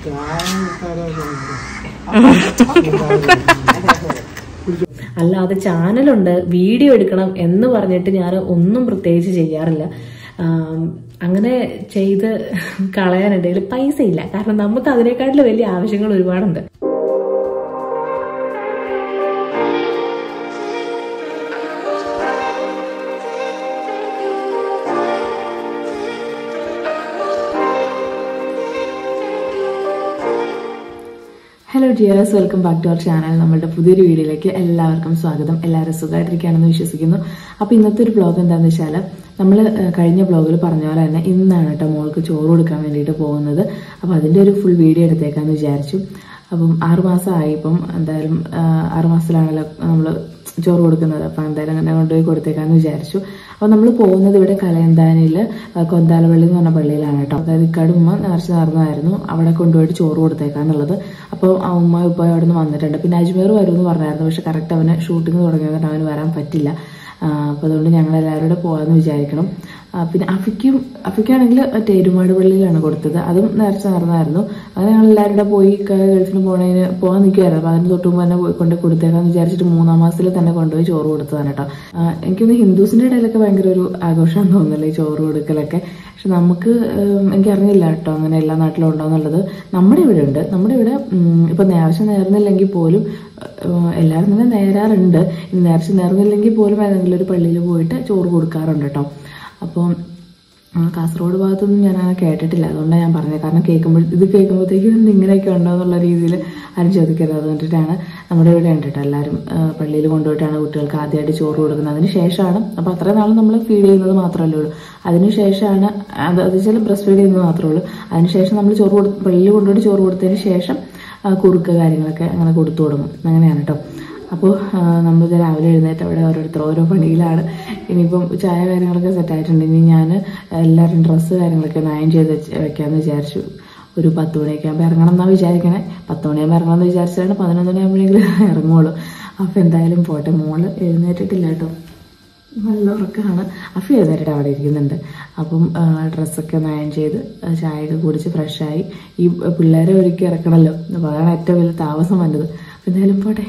അല്ലാതെ ചാനലുണ്ട് വീഡിയോ എടുക്കണം എന്ന് പറഞ്ഞിട്ട് ഞാൻ ഒന്നും പ്രത്യേകിച്ച് ചെയ്യാറില്ല ആം, അങ്ങനെ ചെയ്ത് കളയാനുണ്ടെങ്കിൽ പൈസ ഇല്ല കാരണം നമുക്ക് അതിനേക്കാട്ടിലും വലിയ ആവശ്യങ്ങൾ ഒരുപാടുണ്ട് hello dears welcome back to our channel നമ്മളുടെ പുതിയൊരു വീഡിയോയിലേക്ക് എല്ലാവർക്കും സ്വാഗതം എല്ലാവരും സുഖമായിട്ടിരിക്കുകയാണെന്ന് വിശ്വസിക്കുന്നു അപ്പോൾ ഇന്നത്തെ ഒരു ബ്ലോഗ് എന്താണെന്ന് വെച്ചാൽ നമ്മൾ കഴിഞ്ഞ ബ്ലോഗിൽ പറഞ്ഞ പോലെ തന്നെ ഇന്നാണ് കേട്ടോ മോൾക്ക് ചോറ് കൊടുക്കാൻ വേണ്ടിയിട്ട് പോകുന്നത് അപ്പോൾ അതിൻ്റെ ഒരു ഫുൾ വീഡിയോ എടുത്തേക്കാന്ന് വിചാരിച്ചു അപ്പം ആറുമാസമായി ഇപ്പം എന്തായാലും ആ, ആറുമാസത്തിലാണല്ലോ നമ്മൾ ചോറ് കൊടുക്കുന്നത് അപ്പം എന്തായാലും അങ്ങനെ കൊണ്ടുപോയി കൊടുത്തേക്കാന്ന് വിചാരിച്ചു അപ്പോൾ നമ്മൾ പോകുന്നത് ഇവിടെ കലയന്താനിൽ കൊന്താലപ്പള്ളി എന്ന് പറഞ്ഞ പള്ളിയിലാണ് കേട്ടോ അതായത് ഇക്കാട് ഉമ്മ നേർച്ച നടന്നതായിരുന്നു അവിടെ കൊണ്ടുപോയിട്ട് ചോറ് കൊടുത്തേക്കാന്നുള്ളത് അപ്പോൾ ആ ഉമ്മ ഇപ്പോൾ അവിടെ നിന്ന് വന്നിട്ടുണ്ട് പിന്നെ അജ്മീർ വരുമെന്ന് പറഞ്ഞായിരുന്നു പക്ഷെ കറക്റ്റ് അവന് ഷൂട്ടിംഗ് തുടങ്ങിയത് കാരണം അവന് വരാൻ പറ്റില്ല അപ്പോൾ അതുകൊണ്ട് ഞങ്ങൾ എല്ലാവരും കൂടെ പോകാമെന്ന് വിചാരിക്കണം ആ, പിന്നെ അഫിക്കും അഫിക്കാണെങ്കിൽ മറ്റേ എരുമാട് പള്ളിയിലാണ് കൊടുത്തത് അതും നേർച്ച നടന്നായിരുന്നു അങ്ങനെ ഞങ്ങൾ എല്ലാവരും കൂടെ പോയി ക- ഗൾഫിന് പോണതിന് പോകാൻ നിൽക്കുമായിരുന്നു അപ്പോൾ അതിന് തൊട്ട് മുമ്പ് തന്നെ പോയി കൊണ്ട് കൊടുത്തേക്കാന്ന് വിചാരിച്ചിട്ട് മൂന്നാം മാസത്തിൽ തന്നെ കൊണ്ടുപോയി ചോറ് കൊടുത്തതാണ് കേട്ടോ ആ, എനിക്കൊന്ന് ഹിന്ദുസിന്റെ ഇടയിലൊക്കെ ഭയങ്കര ഒരു ആഘോഷമാണെന്ന് തോന്നുന്നില്ല ഈ ചോറ് കൊടുക്കലൊക്കെ പക്ഷെ നമുക്ക് ഉം, എനിക്കറിഞ്ഞില്ല കേട്ടോ അങ്ങനെ എല്ലാ നാട്ടിലും ഉണ്ടോ എന്നുള്ളത് നമ്മുടെ ഇവിടെ ഉണ്ട് നമ്മുടെ ഇവിടെ ഉം, ഇപ്പൊ നേർച്ച നേർന്നില്ലെങ്കിൽ പോലും ഉം, എല്ലാവരും തന്നെ നേരാറുണ്ട് ഇനി നേർച്ച നേർന്നില്ലെങ്കിൽ പോലും ഏതെങ്കിലും ഒരു പള്ളിയിൽ പോയിട്ട് ചോറ് കൊടുക്കാറുണ്ട് കേട്ടോ അപ്പോൾ ആ, കാസർഗോഡ് ഭാഗത്തൊന്നും ഞാൻ അങ്ങനെ കേട്ടിട്ടില്ല അതുകൊണ്ടാണ് ഞാൻ പറഞ്ഞത് കാരണം കേൾക്കുമ്പോൾ ഇത് കേൾക്കുമ്പോഴത്തേക്കും ഇത് ഇങ്ങനെയൊക്കെ ഉണ്ടോ എന്നുള്ള രീതിയിൽ ആരും ചോദിക്കരുത് അതുകൊണ്ടിട്ടാണ് നമ്മുടെ ഇവിടെ ഉണ്ട് കേട്ടോ എല്ലാവരും ആ, പള്ളിയിൽ കൊണ്ടുപോയിട്ടാണ് കുട്ടികൾക്ക് ആദ്യമായിട്ട് ചോറ് കൊടുക്കുന്നത് അതിന് ശേഷമാണ് അപ്പോൾ അത്രയും നാൾ നമ്മൾ ഫീഡ് ചെയ്യുന്നത് മാത്രമല്ലേ ഉള്ളൂ അതിന് ശേഷമാണ് അത് അത് വെച്ചാൽ ബ്രസ്റ്റ് ഫീഡ് ചെയ്യുന്നത് മാത്രമേ ഉള്ളൂ അതിന് ശേഷം നമ്മൾ ചോറ് കൊടു പള്ളിയിൽ കൊണ്ടുപോയിട്ട് ചോറ് കൊടുത്തതിന് ശേഷം ആ, കുറുക്ക് കാര്യങ്ങളൊക്കെ അങ്ങനെ കൊടുത്തു തുടങ്ങും അങ്ങനെയാണ് കേട്ടോ അപ്പോൾ നമ്മൾ രാവിലെ എഴുന്നേറ്റ് അവിടെ ഓരോരുത്തർ ഓരോ പണിയിലാണ് ഇനിയിപ്പം ചായ കാര്യങ്ങളൊക്കെ സെറ്റ് ആയിട്ടുണ്ട് ഇനി ഞാൻ എല്ലാവരും ഡ്രസ്സ് കാര്യങ്ങളൊക്കെ ഒന്ന് അയൺ ചെയ്ത് വെച്ച് വെക്കാമെന്ന് വിചാരിച്ചു ഒരു പത്ത് മണിയൊക്കെ ആകുമ്പോൾ ഇറങ്ങണം എന്നാണ് വിചാരിക്കണേ പത്ത് മണിയാകുമ്പോൾ ഇറങ്ങണം എന്ന് വിചാരിച്ചാണ് പതിനൊന്ന് മണിയാകുമ്പോഴെങ്കിലും ഇറങ്ങുള്ളൂ അപ്പോൾ എന്തായാലും പോട്ടെ മോള് എഴുന്നേറ്റിട്ടില്ല കേട്ടോ നല്ല ഉറക്കമാണ് അഫി എഴുന്നേറ്റിട്ട് അവിടെ ഇരിക്കുന്നുണ്ട് അപ്പം ആ, ഡ്രസ്സൊക്കെ ഒന്ന് അയൺ ചെയ്ത് ആ, ചായയൊക്കെ കുടിച്ച് ഫ്രഷായി ഈ പിള്ളേരെ ഒരുക്കി ഇറക്കണമല്ലോ അപ്പോൾ അതാണ് ഏറ്റവും വലിയ താമസം വന്നത് അപ്പം എന്തായാലും പോട്ടെ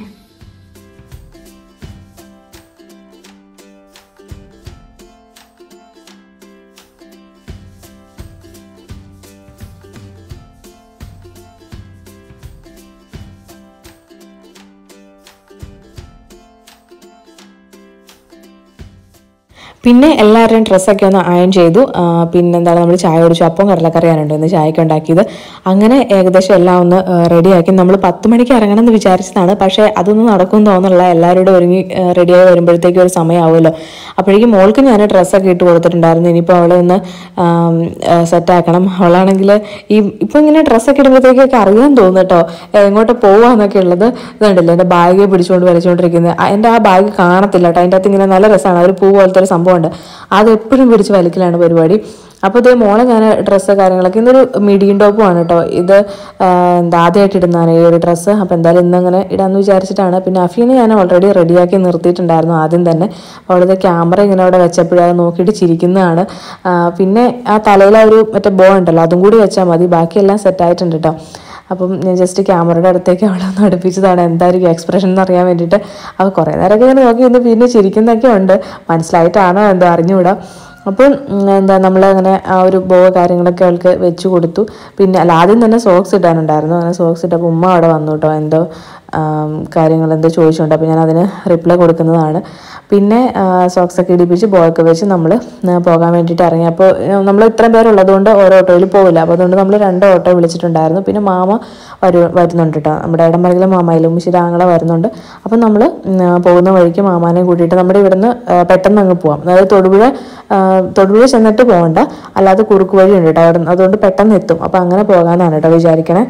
പിന്നെ എല്ലാവരുടെയും ഡ്രസ്സൊക്കെ ഒന്ന് അയൺ ചെയ്തു ആ, പിന്നെ എന്താണ് നമ്മൾ ചായ കുടിച്ചു അപ്പം കടലക്കറിയാനുണ്ട് ഇന്ന് ചായക്ക് ഉണ്ടാക്കിയത് അങ്ങനെ ഏകദേശം എല്ലാം ഒന്ന് ആ, റെഡിയാക്കി നമ്മൾ പത്ത് മണിക്ക് ഇറങ്ങണം എന്ന് വിചാരിച്ചതാണ് പക്ഷേ അതൊന്നും നടക്കും തോന്നുന്നില്ല എല്ലാവരും കൂടെ ഒരുങ്ങി ആ, റെഡിയായി വരുമ്പോഴത്തേക്കും ഒരു സമയമാവുമല്ലോ അപ്പോഴേക്കും മോൾക്ക് ഞാൻ ഡ്രസ്സൊക്കെ ഇട്ട് കൊടുത്തിട്ടുണ്ടായിരുന്നു ഇനിയിപ്പോൾ അവളെ ഒന്ന് സെറ്റാക്കണം അവളാണെങ്കിൽ ഈ ഇപ്പം ഇങ്ങനെ ഡ്രസ്സൊക്കെ ഇടുമ്പോഴത്തേക്കൊക്കെ അറിയാൻ തോന്നും കേട്ടോ എങ്ങോട്ട് പോവാന്നൊക്കെ ഉള്ളത് ഇതുണ്ടല്ലോ എൻ്റെ ബാഗ് പിടിച്ചുകൊണ്ട് വലിച്ചുകൊണ്ടിരിക്കുന്നത് ആ, എൻ്റെ ആ ബാഗ് കാണത്തില്ല കേട്ടോ അതിൻ്റെ അകത്ത് ഇങ്ങനെ നല്ല രസമാണ് ഒരു പൂ പോലത്തെ ഒരു സംഭവമുണ്ട് അത് എപ്പോഴും പിടിച്ച് വലിക്കലാണ് പരിപാടി അപ്പോൾ ഇതേ മോളെ ഞാൻ ഡ്രസ്സ് കാര്യങ്ങളൊക്കെ ഇന്നൊരു മീഡിയം ടോപ്പുമാണ് കേട്ടോ ഇത് ആ, എന്താ ആദ്യമായിട്ട് ഇടുന്നതാണ് ഈ ഒരു ഡ്രസ്സ് അപ്പോൾ എന്തായാലും ഇന്നങ്ങനെ ഇടാമെന്ന് വിചാരിച്ചിട്ടാണ് പിന്നെ അഫീനെ ഞാൻ ഓൾറെഡി റെഡിയാക്കി നിർത്തിയിട്ടുണ്ടായിരുന്നു ആദ്യം തന്നെ അപ്പോൾ അവിടുത്തെ ക്യാമറ ഇങ്ങനെ അവിടെ വെച്ചപ്പോഴേ അത് നോക്കിയിട്ട് ചിരിക്കുന്നതാണ് ആ, പിന്നെ ആ തലയിൽ ആ ഒരു മറ്റേ ബോ ഉണ്ടല്ലോ അതും കൂടി വെച്ചാൽ മതി ബാക്കിയെല്ലാം സെറ്റായിട്ടുണ്ട് കേട്ടോ അപ്പം ഞാൻ ജസ്റ്റ് ക്യാമറയുടെ അടുത്തേക്ക് അവളെ ഒന്ന് അടുപ്പിച്ചതാണ് എന്തായിരിക്കും എക്സ്പ്രഷൻ എന്ന് അറിയാൻ വേണ്ടിയിട്ട് അപ്പോൾ കുറേ നേരമൊക്കെ ഞാൻ നോക്കി ഇന്ന് പിന്നെ ചിരിക്കുന്നൊക്കെ ഉണ്ട് മനസ്സിലായിട്ടാണോ എന്തോ അറിഞ്ഞുകൂടാ അപ്പം ഉം, എന്താ നമ്മൾ അങ്ങനെ ആ ഒരു ബോ കാര്യങ്ങളൊക്കെ അവൾക്ക് വെച്ച് കൊടുത്തു പിന്നെ അല്ല ആദ്യം തന്നെ സോക്സ് ഇടാനുണ്ടായിരുന്നു അങ്ങനെ സോക്സ് ഇട്ടപ്പോൾ ഉമ്മ അവിടെ വന്നു കേട്ടോ എന്തോ ആം, കാര്യങ്ങൾ എന്തോ ചോദിച്ചുകൊണ്ട് അപ്പോൾ ഞാൻ അതിന് റിപ്ലൈ കൊടുക്കുന്നതാണ് പിന്നെ സോക്സ് ഒക്കെ ഇടിപ്പിച്ച് ബോയൊക്കെ വെച്ച് നമ്മൾ പോകാൻ വേണ്ടിയിട്ട് ഇറങ്ങി അപ്പോൾ നമ്മൾ ഇത്രയും പേരുള്ളതുകൊണ്ട് ഓരോ ഓട്ടോയിൽ പോവില്ല അപ്പോൾ അതുകൊണ്ട് നമ്മൾ രണ്ട് ഓട്ടോ വിളിച്ചിട്ടുണ്ടായിരുന്നു പിന്നെ മാമ വരു വരുന്നുണ്ട് കേട്ടോ നമ്മുടെ ഇടമറിയിലെ മാമയിലും ശിരാങ്ങളെ വരുന്നുണ്ട് അപ്പം നമ്മൾ പോകുന്ന വഴിക്ക് മാമാനെ കൂട്ടിയിട്ട് നമ്മുടെ ഇവിടുന്ന് ആ, പെട്ടെന്ന് അങ്ങ് പോവാം അതായത് തൊടുപുഴ ആ, തൊടുപുഴ ചെന്നിട്ട് പോകണ്ട അല്ലാതെ കുറുക്ക് വഴി ഉണ്ട് കേട്ടോ അവിടെ അതുകൊണ്ട് പെട്ടെന്ന് എത്തും അപ്പം അങ്ങനെ പോകാനാണ് കേട്ടോ വിചാരിക്കണേ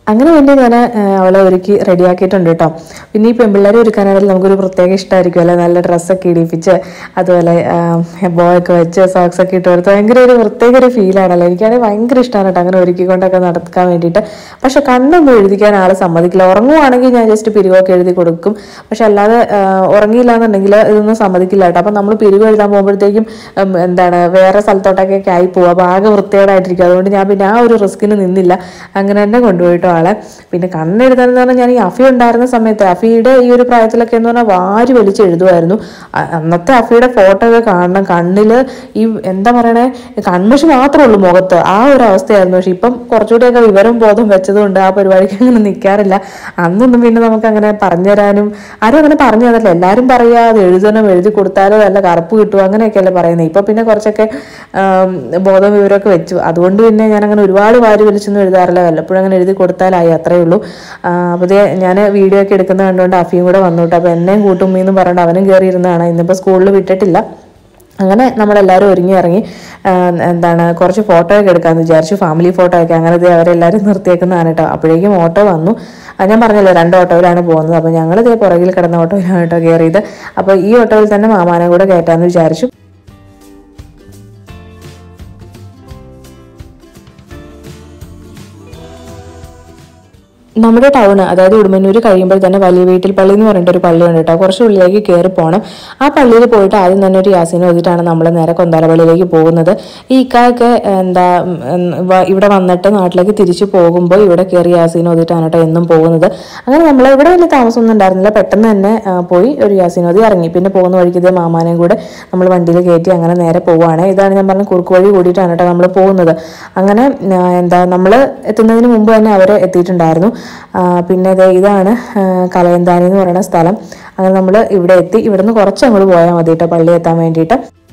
അങ്ങനെ പിന്നെ ഞാൻ അവളെ ഒരുക്കി റെഡിയാക്കിയിട്ടുണ്ട് കേട്ടോ പിന്നെ ഈ പെൺപിള്ളേരെ ഒരുക്കാനാണെങ്കിൽ നമുക്കൊരു പ്രത്യേക ഇഷ്ടമായിരിക്കും അല്ലെ നല്ല ഡ്രസ്സൊക്കെ ഇടിപ്പിച്ച് അതുപോലെ ബോയൊക്കെ വെച്ച് സോക്സ് ഒക്കെ ഇട്ട് കൊടുത്ത് ഭയങ്കര ഒരു പ്രത്യേക ഒരു ഫീലാണല്ലോ എനിക്കാണെങ്കിൽ ഭയങ്കര ഇഷ്ടമാണ് കേട്ടോ അങ്ങനെ ഒരുക്കിക്കൊണ്ടൊക്കെ നടക്കാൻ വേണ്ടിയിട്ട് പക്ഷെ കണ്ണൊന്നും എഴുതിക്കാൻ ആൾ സമ്മതിക്കില്ല ഉറങ്ങുവാണെങ്കിൽ ഞാൻ ജസ്റ്റ് പിരിവൊക്കെ എഴുതി കൊടുക്കും പക്ഷെ അല്ലാതെ ആ, ഉറങ്ങിയില്ല എന്നുണ്ടെങ്കിൽ ഇതൊന്നും സമ്മതിക്കില്ല കേട്ടോ അപ്പം നമ്മൾ പിരിവ് എഴുതാൻ പോകുമ്പോഴത്തേക്കും ഉം, എന്താണ് വേറെ സ്ഥലത്തോട്ടൊക്കെ ആയി പോകും അപ്പോൾ ആകെ വൃത്തികേടായിട്ടിരിക്കും അതുകൊണ്ട് ഞാൻ പിന്നെ ആ ഒരു റിസ്കിന് നിന്നില്ല അങ്ങനെ തന്നെ കൊണ്ടുപോയിട്ടോ ആളെ പിന്നെ കണ്ണെഴുതാനെന്ന് പറഞ്ഞാൽ ഞാൻ ഈ അഫി ഉണ്ടായിരുന്ന സമയത്ത് അഫിയുടെ ഈ ഒരു പ്രായത്തിലൊക്കെ എന്ന് പറഞ്ഞാൽ വാരി വലിച്ച് എഴുതുമായിരുന്നു അ- അന്നത്തെ അഫിയുടെ ഫോട്ടോ ഒക്കെ കാണണം കണ്ണില് ഈ എന്താ പറയണേ കൺമഷി മാത്രമേ ഉള്ളൂ മുഖത്ത് ആ ഒരു അവസ്ഥയായിരുന്നു പക്ഷെ ഇപ്പം കുറച്ചുകൂടിയൊക്കെ വിവരം ബോധം വെച്ചതുകൊണ്ട് ആ പരിപാടിക്ക് അങ്ങനെ നിൽക്കാറില്ല അന്നൊന്നും പിന്നെ നമുക്ക് അങ്ങനെ പറഞ്ഞു തരാനും ആരും അങ്ങനെ പറഞ്ഞു തന്നില്ല എല്ലാവരും പറയാ അത് എഴുതണം എഴുതി കൊടുത്താലോ നല്ല കറുപ്പ് കിട്ടും അങ്ങനെയൊക്കെയല്ലേ പറയുന്നത് ഇപ്പൊ പിന്നെ കുറച്ചൊക്കെ ആം, ബോധം വിവരമൊക്കെ വെച്ചു അതുകൊണ്ട് പിന്നെ ഞാൻ അങ്ങനെ ഒരുപാട് വാരി വലിച്ചൊന്നും എഴുതാറില്ല വല്ലപ്പോഴും അങ്ങനെ എഴുതി കൊടുത്താലായി അത്രേ ഉള്ളൂ ആ, അപ്പോൾ ദേ ഞാൻ വീഡിയോ ഒക്കെ എടുക്കുന്ന കണ്ടുകൊണ്ട് അഫിയും കൂടെ വന്നു കേട്ടോ അപ്പോൾ എന്നെയും കൂട്ടുമ്മീന്ന് പറഞ്ഞിട്ട് അവനും കയറി ഇരുന്നതാണ് ഇന്നിപ്പോൾ സ്കൂളിൽ വിട്ടിട്ടില്ല അങ്ങനെ നമ്മളെല്ലാവരും ഒരുങ്ങി ഇറങ്ങി ആ, എന്താണ് കുറച്ച് ഫോട്ടോ ഒക്കെ എടുക്കാമെന്ന് വിചാരിച്ചു ഫാമിലി ഫോട്ടോ ഒക്കെ അങ്ങനെ ദേ അവരെല്ലാവരും നിർത്തിയേക്കുന്നതാണ് കേട്ടോ അപ്പോഴേക്കും ഓട്ടോ വന്നു ആ, ഞാൻ പറഞ്ഞല്ലോ രണ്ട് ഓട്ടോയിലാണ് പോകുന്നത് അപ്പോൾ ഞങ്ങൾ ഇതേ പുറകിൽ കിടന്ന ഓട്ടോയിലാണ് കേട്ടോ കയറിയത് അപ്പോൾ ഈ ഓട്ടോയിൽ തന്നെ മാമാനെ കൂടെ കയറ്റാമെന്ന് വിചാരിച്ചു നമ്മുടെ ടൗൺ അതായത് ഉടുമ്പന്നൂർ കഴിയുമ്പോൾ തന്നെ വലിയ വീട്ടിൽ പള്ളി എന്ന് പറഞ്ഞിട്ട് ഒരു പള്ളിയുണ്ട് കേട്ടോ കുറച്ച് ഉള്ളിലേക്ക് കയറി പോകണം ആ പള്ളിയിൽ പോയിട്ട് ആദ്യം തന്നെ ഒരു യാസീൻ ഓതിയിട്ടാണ് നമ്മൾ നേരെ കൊന്താല പള്ളിയിലേക്ക് പോകുന്നത് ഈ ഇക്കായൊക്കെ എന്താ ഉം, വ- ഇവിടെ വന്നിട്ട് നാട്ടിലേക്ക് തിരിച്ചു പോകുമ്പോൾ ഇവിടെ കയറി യാസീൻ ഓതിയിട്ടാണ് കേട്ടോ എന്നും പോകുന്നത് അങ്ങനെ നമ്മൾ ഇവിടെ വലിയ താമസമൊന്നും ഉണ്ടായിരുന്നില്ല പെട്ടെന്ന് തന്നെ ആ, പോയി ഒരു യാസീൻ ഓതി ഇറങ്ങി പിന്നെ പോകുന്ന വഴിക്ക് ഇതേ മാമാനെയും കൂടെ നമ്മൾ വണ്ടിയിൽ കയറ്റി അങ്ങനെ നേരെ പോവുകയാണ് ഇതാണ് ഞാൻ പറഞ്ഞ കുറുക്ക് വഴി കൂടിയിട്ടാണ് കേട്ടോ നമ്മൾ പോകുന്നത് അങ്ങനെ ആ, എന്താ നമ്മൾ എത്തുന്നതിന് മുമ്പ് തന്നെ അവർ എത്തിയിട്ടുണ്ടായിരുന്നു ആ, പിന്നെ ദേ ഇതാണ് ആ, കലയന്താനി എന്ന് പറയുന്ന സ്ഥലം അങ്ങനെ നമ്മൾ ഇവിടെ എത്തി ഇവിടുന്ന് കുറച്ച് അങ്ങോട്ട് പോയാൽ മതി കേട്ടോ പള്ളി എത്താൻ വേണ്ടിയിട്ട്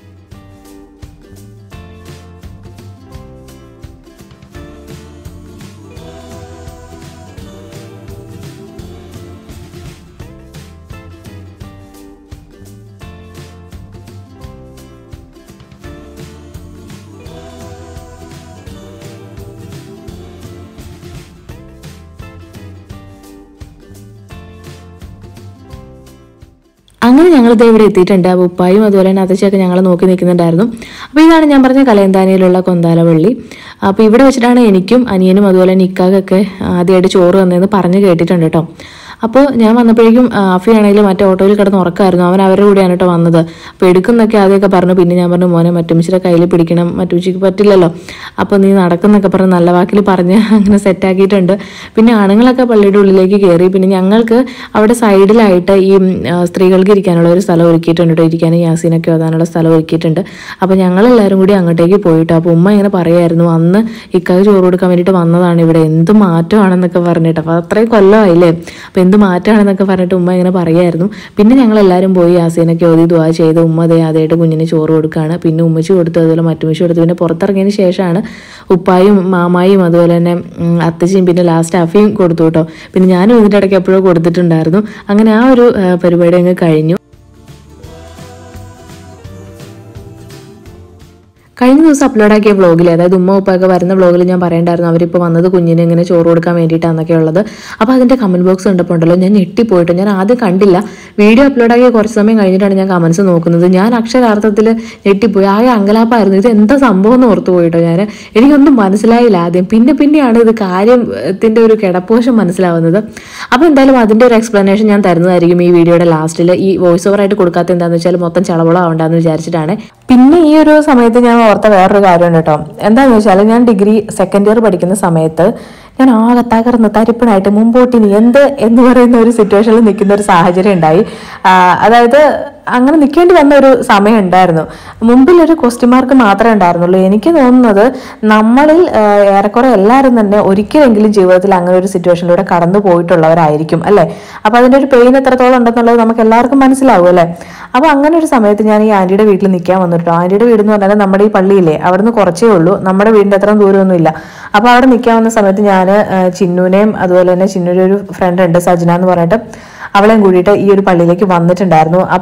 അങ്ങനെ ഞങ്ങൾ ഇതേ ഇവിടെ എത്തിയിട്ടുണ്ട് അപ്പോൾ ഉപ്പായും അതുപോലെ തന്നെ അത്തച്ചയൊക്കെ ഞങ്ങൾ നോക്കി നിൽക്കുന്നുണ്ടായിരുന്നു അപ്പോൾ ഇതാണ് ഞാൻ പറഞ്ഞ കലയന്താനിയിലുള്ള കൊന്താലവള്ളി അപ്പോൾ ഇവിടെ വെച്ചിട്ടാണ് എനിക്കും അനിയനും അതുപോലെ നിക്കാകൊക്കെ ആദ്യമായിട്ട് ചോറ് തന്നതെന്ന് പറഞ്ഞു കേട്ടിട്ടുണ്ട് കേട്ടോ അപ്പോൾ ഞാൻ വന്നപ്പോഴേക്കും ആ, അഫി ആണെങ്കിലും മറ്റേ ഓട്ടോയിൽ കിടന്ന് ഉറക്കമായിരുന്നു അവൻ അവരുടെ കൂടെയാണ് കേട്ടോ വന്നത് അപ്പോൾ എടുക്കുന്നൊക്കെ ആദ്യമൊക്കെ പറഞ്ഞു പിന്നെ ഞാൻ പറഞ്ഞു മോനെ മറ്റുമിച്ചിയുടെ കയ്യിൽ പിടിക്കണം മറ്റുമിച്ചിക്ക് പറ്റില്ലല്ലോ അപ്പോൾ നീ നടക്കുന്നൊക്കെ പറഞ്ഞ് നല്ല വാക്കിൽ പറഞ്ഞ് അങ്ങനെ സെറ്റാക്കിയിട്ടുണ്ട് പിന്നെ ആണുങ്ങളൊക്കെ പള്ളിയുടെ ഉള്ളിലേക്ക് കയറി പിന്നെ ഞങ്ങൾക്ക് അവിടെ സൈഡിലായിട്ട് ഈ ഉം, ആ, സ്ത്രീകൾക്ക് ഇരിക്കാനുള്ള ഒരു സ്ഥലം ഒരുക്കിയിട്ടുണ്ട് കേട്ടോ ഇരിക്കാനും യാസീനൊക്കെ ഓതാനുള്ള സ്ഥലം ഒരുക്കിയിട്ടുണ്ട് അപ്പോൾ ഞങ്ങളെല്ലാവരും കൂടി അങ്ങോട്ടേക്ക് പോയിട്ടോ അപ്പോൾ ഉമ്മ ഇങ്ങനെ പറയായിരുന്നു അന്ന് ഇക്കാക്ക് ചോറ് കൊടുക്കാൻ വേണ്ടിയിട്ട് വന്നതാണ് ഇവിടെ എന്ത് മാറ്റമാണെന്നൊക്കെ പറഞ്ഞിട്ട് അപ്പോൾ അത്രയും കൊല്ലമായില്ലേ അപ്പോൾ എന്ത് മാറ്റമാണെന്നൊക്കെ പറഞ്ഞിട്ട് ഉമ്മ ഇങ്ങനെ പറയായിരുന്നു പിന്നെ ഞങ്ങൾ എല്ലാവരും പോയി യാസീനൊക്കെ ഓതി ദുവാ ചെയ്ത് ഉമ്മ അതേ ആദ്യമായിട്ട് കുഞ്ഞിന് ചോറ് കൊടുക്കുകയാണ് പിന്നെ ഉമ്മച്ചി കൊടുത്തു അതുപോലെ മറ്റുമ്മച്ചി കൊടുത്തു പിന്നെ പുറത്തിറങ്ങിയതിന് ശേഷമാണ് ഉപ്പായും മാമായും അതുപോലെ തന്നെ ഉം, അത്തച്ചിയും പിന്നെ ലാസ്റ്റ് അഫയും കൊടുത്തു കേട്ടോ പിന്നെ ഞാനും ഇതിൻ്റെ ഇടയ്ക്ക് എപ്പോഴോ കൊടുത്തിട്ടുണ്ടായിരുന്നു അങ്ങനെ ആ ഒരു ആ, പരിപാടി അങ്ങ് കഴിഞ്ഞു കഴിഞ്ഞ ദിവസം അപ്ലോഡ് ആക്കിയ വ്ളോഗിൽ അതായത് ഉമ്മ ഉപ്പൊക്കെ വരുന്ന വ്ളോഗിൽ ഞാൻ പറയണ്ടായിരുന്നു അവരിപ്പോൾ വന്നത് കുഞ്ഞിനെ ഇങ്ങനെ ചോറ് കൊടുക്കാൻ വേണ്ടിയിട്ടാണെന്നൊക്കെ ഉള്ളത് അപ്പോൾ അതിൻ്റെ കമൻറ്റ് ബോക്സ് കണ്ടപ്പോൾ ഉണ്ടല്ലോ ഞാൻ ഞെട്ടിപ്പോയിട്ട് ഞാൻ ആദ്യം കണ്ടില്ല വീഡിയോ അപ്ലോഡ് ആക്കിയ കുറച്ച് സമയം കഴിഞ്ഞിട്ടാണ് ഞാൻ കമൻസ് നോക്കുന്നത് ഞാൻ അക്ഷരാർത്ഥത്തിൽ ഞെട്ടിപ്പോയി ആകെ അങ്കലാപ്പായിരുന്നു ഇത് എന്താ സംഭവം എന്ന് ഓർത്തു പോയിട്ടോ ഞാൻ എനിക്കൊന്നും മനസ്സിലായില്ല ആദ്യം പിന്നെ പിന്നെയാണ് ഇത് കാര്യത്തിൻ്റെ ഒരു കിടപ്പോഷം മനസ്സിലാവുന്നത് അപ്പോൾ എന്തായാലും അതിൻ്റെ ഒരു എക്സ്പ്ലനേഷൻ ഞാൻ തരുന്നതായിരിക്കും ഈ വീഡിയോയുടെ ലാസ്റ്റിൽ ഈ വോയിസ് ഓവർ ആയിട്ട് കൊടുക്കാത്ത എന്താണെന്ന് വെച്ചാൽ മൊത്തം ചളവളാവണ്ടെന്ന് വിചാരിച്ചിട്ടാണ് പിന്നെ ഈ ഒരു സമയത്ത് ഞാൻ ഓർത്ത വേറൊരു കാര്യമുണ്ട് കേട്ടോ എന്താണെന്ന് വെച്ചാൽ ഞാൻ ഡിഗ്രി സെക്കൻഡ് ഇയർ പഠിക്കുന്ന സമയത്ത് ഞാൻ ആകെ തകർന്ന് തരിപ്പണായിട്ട് മുമ്പോട്ട് ഇനി എന്ത് എന്ന് പറയുന്ന ഒരു സിറ്റുവേഷനിൽ നിൽക്കുന്ന ഒരു സാഹചര്യം ഉണ്ടായി ആ, അതായത് അങ്ങനെ നിൽക്കേണ്ടി വന്ന ഒരു സമയം ഉണ്ടായിരുന്നു മുമ്പിൽ ഒരു ക്വസ്റ്റ്യൻ മാർക്ക് മാത്രമേ ഉണ്ടായിരുന്നുള്ളൂ എനിക്ക് തോന്നുന്നത് നമ്മളിൽ ആ, ഏറെക്കുറെ എല്ലാവരും തന്നെ ഒരിക്കലെങ്കിലും ജീവിതത്തിൽ അങ്ങനെ ഒരു സിറ്റുവേഷനിലൂടെ കടന്നു പോയിട്ടുള്ളവരായിരിക്കും അല്ലേ അപ്പൊ അതിന്റെ ഒരു പെയിൻ എത്രത്തോളം ഉണ്ടെന്നുള്ളത് നമുക്ക് എല്ലാവർക്കും മനസ്സിലാവും അല്ലേ അപ്പൊ അങ്ങനെ ഒരു സമയത്ത് ഞാൻ ഈ ആന്റിയുടെ വീട്ടിൽ നിൽക്കാൻ വന്നിട്ടോ ആന്റിയുടെ വീട് എന്ന് പറഞ്ഞാൽ നമ്മുടെ ഈ പള്ളിയില്ലേ അവിടുന്ന് കുറച്ചേ ഉള്ളൂ നമ്മുടെ വീടിന്റെ അത്രയും ദൂരമൊന്നും ഇല്ല അപ്പൊ അവിടെ നിൽക്കാൻ വന്ന സമയത്ത് ഞാൻ ചിന്നുനെയും അതുപോലെ തന്നെ ചിന്നുവിന്റെ ഒരു ഫ്രണ്ട് ഉണ്ട് സജന എന്ന് പറഞ്ഞിട്ട് അവളെയും കൂടിയിട്ട് ഈ ഒരു പള്ളിയിലേക്ക് വന്നിട്ടുണ്ടായിരുന്നു അപ്പം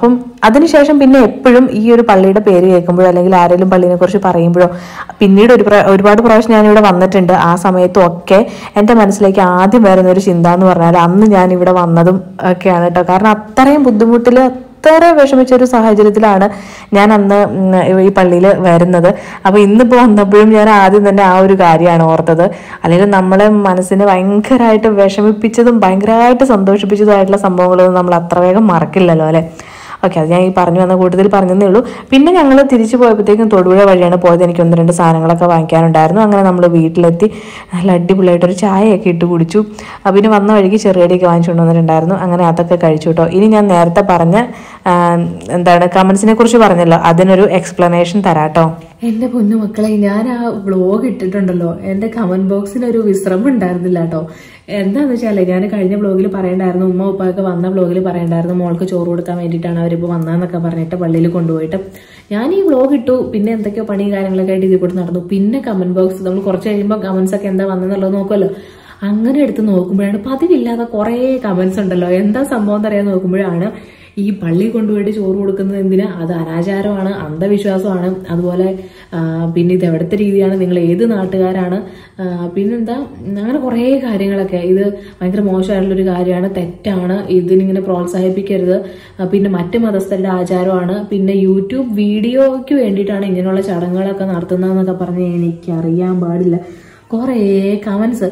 അതിനുശേഷം പിന്നെ എപ്പോഴും ഈ ഒരു പള്ളിയുടെ പേര് കേൾക്കുമ്പോഴോ അല്ലെങ്കിൽ ആരെങ്കിലും പള്ളിനെ കുറിച്ച് പറയുമ്പോഴോ പിന്നീട് ഒരു പ്ര- ഒരുപാട് പ്രാവശ്യം ഞാനിവിടെ വന്നിട്ടുണ്ട് ആ സമയത്തും ഒക്കെ എൻ്റെ മനസ്സിലേക്ക് ആദ്യം വരുന്ന ഒരു ചിന്ത എന്ന് പറഞ്ഞാൽ അന്ന് ഞാൻ ഇവിടെ വന്നതും ഒക്കെയാണ് കേട്ടോ കാരണം അത്രയും ബുദ്ധിമുട്ടിൽ അത്ര വിഷമിച്ച ഒരു സാഹചര്യത്തിലാണ് ഞാൻ അന്ന് ഉം, ഈ പള്ളിയിൽ വരുന്നത് അപ്പോൾ ഇന്നിപ്പോൾ വന്നപ്പോഴും ഞാൻ ആദ്യം തന്നെ ആ ഒരു കാര്യമാണ് ഓർത്തത് അല്ലെങ്കിൽ നമ്മളെ മനസ്സിനെ ഭയങ്കരമായിട്ട് വിഷമിപ്പിച്ചതും ഭയങ്കരമായിട്ട് സന്തോഷിപ്പിച്ചതുമായിട്ടുള്ള സംഭവങ്ങളൊന്നും നമ്മൾ അത്ര വേഗം മറക്കില്ലല്ലോ അല്ലേ ഓക്കെ അത് ഞാൻ ഈ പറഞ്ഞു വന്ന കൂട്ടത്തിൽ പറഞ്ഞതേ ഉള്ളൂ പിന്നെ ഞങ്ങൾ തിരിച്ചു പോയപ്പോഴത്തേക്കും തൊടുപുഴ വഴിയാണ് പോയത് എനിക്ക് ഒന്ന് രണ്ട് സാധനങ്ങളൊക്കെ വാങ്ങിക്കാനുണ്ടായിരുന്നു അങ്ങനെ നമ്മൾ വീട്ടിലെത്തി നല്ല അടിപൊളിയായിട്ടൊരു ചായയൊക്കെ ഇട്ട് കുടിച്ചു ആ, പിന്നെ വന്ന വഴിക്ക് ചെറുകടിയൊക്കെ വാങ്ങിച്ചുകൊണ്ട് വന്നിട്ടുണ്ടായിരുന്നു അങ്ങനെ അതൊക്കെ കഴിച്ചു കേട്ടോ ഇനി ഞാൻ നേരത്തെ പറഞ്ഞ ആ, എന്താണ് കമൻസിനെ കുറിച്ച് പറഞ്ഞല്ലോ അതിനൊരു എക്സ്പ്ലനേഷൻ തരാട്ടോ എന്റെ പൊന്നു മക്കളെ ഞാൻ ആ വ്ലോഗ് ഇട്ടിട്ടുണ്ടല്ലോ എന്റെ കമന്റ് ബോക്സിൽ ഒരു വിശ്രമം ഉണ്ടായിരുന്നില്ല കേട്ടോ എന്താന്ന് വെച്ചാലേ ഞാൻ കഴിഞ്ഞ വ്ലോഗിൽ പറയണ്ടായിരുന്നു ഉമ്മ ഉപ്പൊക്കെ വന്ന വ്ലോഗിൽ പറയണ്ടായിരുന്നു മോൾക്ക് ചോറ് കൊടുക്കാൻ വേണ്ടിയിട്ടാണ് അവരിപ്പോൾ വന്നതെന്നൊക്കെ പറഞ്ഞിട്ട് പള്ളിയിൽ കൊണ്ടുപോയിട്ട് ഞാൻ ഈ വ്ലോഗ് ഇട്ടു പിന്നെ എന്തൊക്കെയോ പണി കാര്യങ്ങളൊക്കെ ആയിട്ട് ഇതിൽ കൂടെ നടന്നു പിന്നെ കമന്റ് ബോക്സ് നമ്മൾ കുറച്ച് കഴിയുമ്പോൾ കമന്റ്സ് ഒക്കെ എന്താ വന്നെന്നുള്ളത് നോക്കുമല്ലോ അങ്ങനെ എടുത്ത് നോക്കുമ്പോഴാണ് പതിവില്ലാതെ കുറേ കമന്റ്സ് ഉണ്ടല്ലോ എന്താ സംഭവം എന്നറിയാൻ നോക്കുമ്പോഴാണ് ഈ പള്ളി കൊണ്ടുപോയിട്ട് ചോറ് കൊടുക്കുന്നത് എന്തിനാ അത് അനാചാരമാണ് അന്ധവിശ്വാസമാണ് അതുപോലെ ആ, പിന്നെ ഇത് എവിടുത്തെ രീതിയാണ് നിങ്ങൾ ഏത് നാട്ടുകാരാണ് ആ, പിന്നെന്താ അങ്ങനെ കുറേ കാര്യങ്ങളൊക്കെ ഇത് ഭയങ്കര മോശമായിട്ടുള്ളൊരു കാര്യമാണ് തെറ്റാണ് ഇതിനിങ്ങനെ പ്രോത്സാഹിപ്പിക്കരുത് ആ, പിന്നെ മറ്റ് മതസ്ഥരുടെ ആചാരമാണ് പിന്നെ യൂട്യൂബ് വീഡിയോയ്ക്ക് വേണ്ടിയിട്ടാണ് ഇങ്ങനെയുള്ള ചടങ്ങുകളൊക്കെ നടത്തുന്നതെന്നൊക്കെ പറഞ്ഞ് എനിക്കറിയാൻ പാടില്ല കുറേ കമൻസ്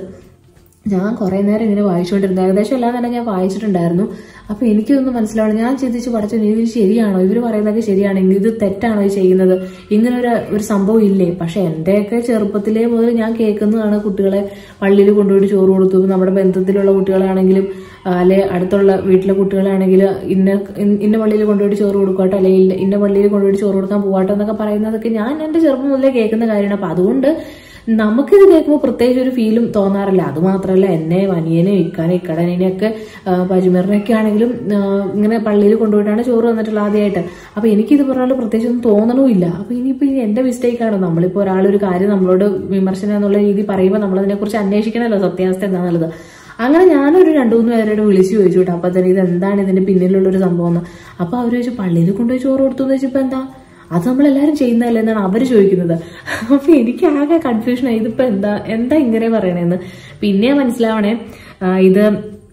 ഞാൻ കുറേ നേരം ഇങ്ങനെ വായിച്ചുകൊണ്ടിരുന്നു ഏകദേശം എല്ലാം തന്നെ ഞാൻ വായിച്ചിട്ടുണ്ടായിരുന്നു അപ്പൊ എനിക്കൊന്നും മനസ്സിലാവണം ഞാൻ ചിന്തിച്ച് പഠിച്ചു ഇത് ശരിയാണോ ഇവർ പറയുന്നതൊക്കെ ശരിയാണെങ്കിൽ ഇത് തെറ്റാണോ ഈ ചെയ്യുന്നത് ഇങ്ങനെ ഒരു ഒരു സംഭവം ഇല്ലേ പക്ഷെ എന്റെയൊക്കെ ചെറുപ്പത്തിലേ മുതൽ ഞാൻ കേൾക്കുന്നതാണ് കുട്ടികളെ പള്ളിയിൽ കൊണ്ടുപോയിട്ട് ചോറ് കൊടുത്തു നമ്മുടെ ബന്ധത്തിലുള്ള കുട്ടികളാണെങ്കിലും ആ, അല്ലെ അടുത്തുള്ള വീട്ടിലെ കുട്ടികളാണെങ്കിൽ ഇന്ന ഇന്ന- ഇന്ന പള്ളിയിൽ കൊണ്ടുപോയിട്ട് ചോറ് കൊടുക്കട്ടെ അല്ലെങ്കിൽ ഇന്ന- ഇന്ന പള്ളിയിൽ കൊണ്ടുപോയിട്ട് ചോറ് കൊടുക്കാൻ പോവാട്ടോ എന്നൊക്കെ പറയുന്നതൊക്കെ ഞാൻ എന്റെ ചെറുപ്പം മുതലേ കേൾക്കുന്ന കാര്യമാണ് അപ്പൊ അതുകൊണ്ട് നമുക്കിത് കേൾക്കുമ്പോൾ പ്രത്യേകിച്ച് ഒരു ഫീലും തോന്നാറില്ല അത് മാത്രമല്ല എന്നെ അനിയനെ ഇക്കാനെ ഇക്കടനെയൊക്കെ പജുമറിനൊക്കെ ആണെങ്കിലും ആ, ഇങ്ങനെ പള്ളിയിൽ കൊണ്ടുപോയിട്ടാണ് ചോറ് വന്നിട്ടുള്ളത് ആദ്യമായിട്ട് അപ്പൊ എനിക്കിത് പറഞ്ഞാൽ പ്രത്യേകിച്ച് ഒന്നും തോന്നണമില്ല അപ്പൊ ഇനിയിപ്പോ ഇത് എന്റെ മിസ്റ്റേക്ക് ആണോ നമ്മളിപ്പോ ഒരാളൊരു കാര്യം നമ്മളോട് വിമർശനം എന്നുള്ള രീതി പറയുമ്പോൾ നമ്മൾ അതിനെക്കുറിച്ച് അന്വേഷിക്കണമല്ലോ സത്യാവസ്ഥ എന്താണെന്നുള്ളത് അങ്ങനെ ഞാനൊരു രണ്ടു മൂന്ന് പേരോട് വിളിച്ചു ചോദിച്ചു കേട്ടോ അപ്പൊ തന്നെ ഇത് എന്താണ് ഇതിന്റെ പിന്നിലുള്ള ഒരു സംഭവം എന്ന് അപ്പൊ അവര് ചോദിച്ചു പള്ളിയിൽ കൊണ്ടുപോയി ചോറ് കൊടുത്തു എന്ന് വെച്ചപ്പോ എന്താ അത് നമ്മളെല്ലാരും ചെയ്യുന്നതല്ലേ എന്നാണ് അവര് ചോദിക്കുന്നത് അപ്പൊ എനിക്ക് ആകെ കൺഫ്യൂഷൻ ആയി ഇതിപ്പോ എന്താ എന്താ ഇങ്ങനെ പറയണേന്ന് പിന്നെ മനസ്സിലാവണേ ആ, ഇത്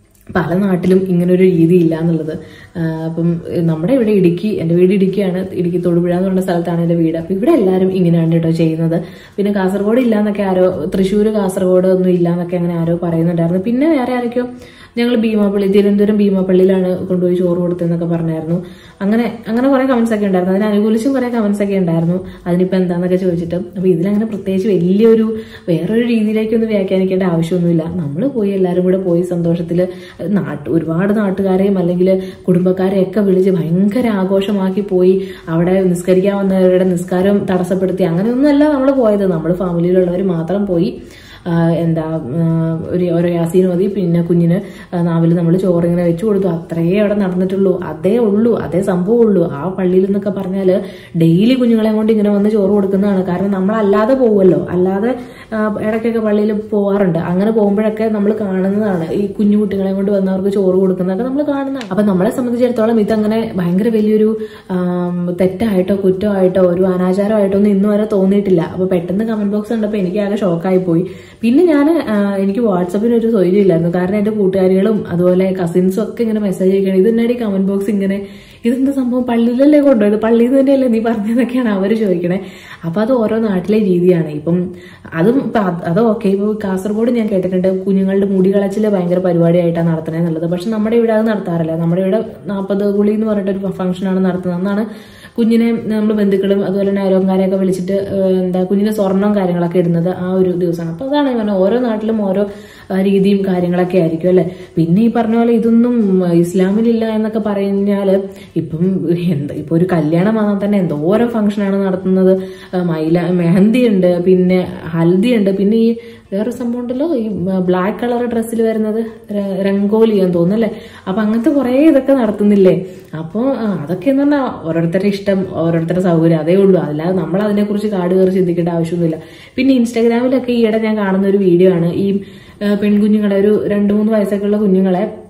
പല നാട്ടിലും ഇങ്ങനൊരു രീതി ഇല്ല എന്നുള്ളത് ആ, അപ്പം ഏ, നമ്മുടെ ഇവിടെ ഇടുക്കി എൻ്റെ വീട് ഇടുക്കിയാണ് ഇടുക്കി തൊടുപുഴ എന്ന് പറഞ്ഞ സ്ഥലത്താണ് എൻ്റെ വീട് അപ്പം ഇവിടെ എല്ലാവരും ഇങ്ങനെയാണ് കേട്ടോ ചെയ്യുന്നത് പിന്നെ കാസർഗോഡ് ഇല്ല എന്നൊക്കെ ആരോ തൃശ്ശൂർ കാസർഗോഡ് ഒന്നും ഇല്ല എന്നൊക്കെ അങ്ങനെ ആരോ പറയുന്നുണ്ടായിരുന്നു പിന്നെ വേറെ ആരൊക്കെയോ ഞങ്ങൾ ഭീമാപ്പള്ളി തിരുവനന്തപുരം ഭീമാപ്പള്ളിയിലാണ് കൊണ്ടുപോയി ചോറ് കൊടുത്തതെന്നൊക്കെ പറഞ്ഞായിരുന്നു അങ്ങനെ അങ്ങനെ കുറെ കമന്റ്സ് ഒക്കെ ഉണ്ടായിരുന്നു അതിനെ അനുകൂലിച്ചും കുറെ കമന്റ്സ് ഒക്കെ ഉണ്ടായിരുന്നു അതിനിപ്പോ എന്താന്നൊക്കെ ചോദിച്ചിട്ട് അപ്പൊ ഇതിലങ്ങനെ പ്രത്യേകിച്ച് വലിയൊരു വേറൊരു രീതിയിലേക്കൊന്നും വ്യാഖ്യാനിക്കേണ്ട ആവശ്യമൊന്നുമില്ല നമ്മൾ പോയി എല്ലാവരും കൂടെ പോയി സന്തോഷത്തിൽ നാട്ട് ഒരുപാട് നാട്ടുകാരെയും അല്ലെങ്കിൽ കുടുംബക്കാരെയൊക്കെ വിളിച്ച് ഭയങ്കര ആഘോഷമാക്കി പോയി അവിടെ നിസ്കരിക്കാൻ വന്നവരുടെ നിസ്കാരം തടസ്സപ്പെടുത്തി അങ്ങനെയൊന്നുമല്ല നമ്മൾ പോയത് നമ്മൾ ഫാമിലിയിലുള്ളവർ മാത്രം പോയി ആ, എന്താ ആ, ഒരു ഓരോ യാസീൻ മതി പിന്നെ കുഞ്ഞിന് നാവിൽ നമ്മൾ ചോറിങ്ങനെ വെച്ചു കൊടുത്തു അത്രയേ അവിടെ നടന്നിട്ടുള്ളൂ അതേ ഉള്ളൂ അതേ സംഭവം ഉള്ളൂ ആ പള്ളിയിൽ എന്നൊക്കെ പറഞ്ഞാൽ ഡെയിലി കുഞ്ഞുങ്ങളെ കൊണ്ട് ഇങ്ങനെ വന്ന് ചോറ് കൊടുക്കുന്നതാണ് കാരണം നമ്മളല്ലാതെ പോകുമല്ലോ അല്ലാതെ ആ, ഇടയ്ക്കൊക്കെ പള്ളിയിൽ പോവാറുണ്ട് അങ്ങനെ പോകുമ്പോഴൊക്കെ നമ്മൾ കാണുന്നതാണ് ഈ കുഞ്ഞു കുട്ടികളെ കൊണ്ട് വന്നവർക്ക് ചോറ് കൊടുക്കുന്നതൊക്കെ നമ്മൾ കാണുന്നതാണ് അപ്പൊ നമ്മളെ സംബന്ധിച്ചിടത്തോളം ഇതങ്ങനെ ഭയങ്കര വലിയൊരു ആം, തെറ്റായിട്ടോ കുറ്റമായിട്ടോ ഒരു അനാചാരമായിട്ടോ ഒന്നും ഇന്ന് വരെ തോന്നിയിട്ടില്ല അപ്പൊ പെട്ടെന്ന് കമന്റ് ബോക്സ് കണ്ടപ്പോൾ എനിക്ക് ആകെ ഷോക്കായി പോയി പിന്നെ ഞാൻ എനിക്ക് വാട്സപ്പിന് ഒരു സൗകര്യം ഇല്ലായിരുന്നു കാരണം എന്റെ കൂട്ടുകാരികളും അതുപോലെ കസിൻസും ഒക്കെ ഇങ്ങനെ മെസ്സേജ് അയക്കണം ഇത് എന്നാടി കമന്റ് ബോക്സ് ഇങ്ങനെ ഇതെന്താ സംഭവം പള്ളിയിലല്ലേ കൊണ്ടുപോയത് പള്ളിയിൽ നിന്ന് തന്നെയല്ലേ നീ പറഞ്ഞതെന്നൊക്കെയാണ് അവർ ചോദിക്കണേ അപ്പൊ അത് ഓരോ നാട്ടിലെ രീതിയാണ് ഇപ്പം അതും ഇപ്പൊ അത് അത് ഓക്കെ ഇപ്പൊ കാസർഗോഡ് ഞാൻ കേട്ടിട്ടുണ്ട് കുഞ്ഞുങ്ങളുടെ മുടി കളച്ചില് ഭയങ്കര പരിപാടിയായിട്ടാണ് നടത്തണേ എന്നുള്ളത് പക്ഷെ നമ്മുടെ ഇവിടെ അത് നടത്താറില്ല നമ്മുടെ ഇവിടെ നാൽപ്പത് കുളി എന്ന് പറഞ്ഞിട്ടൊരു ഫംഗ്ഷനാണ് നടത്തുന്നത് അന്നാണ് കുഞ്ഞിനെ നമ്മൾ ബന്ധുക്കളും അതുപോലെ തന്നെ അയലോക്കാരെയൊക്കെ വിളിച്ചിട്ട് ഏഹ്, എന്താ കുഞ്ഞിന് സ്വർണം കാര്യങ്ങളൊക്കെ ഇടുന്നത് ആ ഒരു ദിവസമാണ് അപ്പൊ അതാണ് ഞാൻ പറഞ്ഞത് ഓരോ നാട്ടിലും ഓരോ ആ, രീതിയും കാര്യങ്ങളൊക്കെ ആയിരിക്കും അല്ലെ പിന്നെ ഈ പറഞ്ഞ പോലെ ഇതൊന്നും ഇസ്ലാമിലില്ല എന്നൊക്കെ പറഞ്ഞാല് ഇപ്പം എന്താ ഇപ്പൊ ഒരു കല്യാണം വന്നാൽ തന്നെ എന്തോരോ ഫംഗ്ഷനാണ് നടത്തുന്നത് ആ, മൈല മെഹന്തി ഉണ്ട് പിന്നെ ഹൽദി ഉണ്ട് പിന്നെ ഈ വേറൊരു സംഭവം ഉണ്ടല്ലോ ഈ ബ്ലാക്ക് കളർ ഡ്രസ്സിൽ വരുന്നത് ര- രംഗോലി എന്ന് തോന്നുന്നല്ലേ അപ്പൊ അങ്ങനത്തെ കുറെ ഇതൊക്കെ നടത്തുന്നില്ലേ അപ്പോൾ അതൊക്കെ എന്ന് പറഞ്ഞാൽ ഓരോരുത്തരുടെ ഇഷ്ടം ഓരോരുത്തരുടെ സൗകര്യം അതേ ഉള്ളൂ അല്ലാതെ നമ്മൾ അതിനെക്കുറിച്ച് കാട് കയറി ചിന്തിക്കേണ്ട ആവശ്യമൊന്നുമില്ല പിന്നെ ഇൻസ്റ്റാഗ്രാമിലൊക്കെ ഈയിടെ ഞാൻ കാണുന്ന ഒരു വീഡിയോ ആണ് ഈ ആ, പെൺകുഞ്ഞുങ്ങളെ ഒരു രണ്ട് മൂന്ന് വയസ്സൊക്കെ ഉള്ള കുഞ്ഞുങ്ങളെ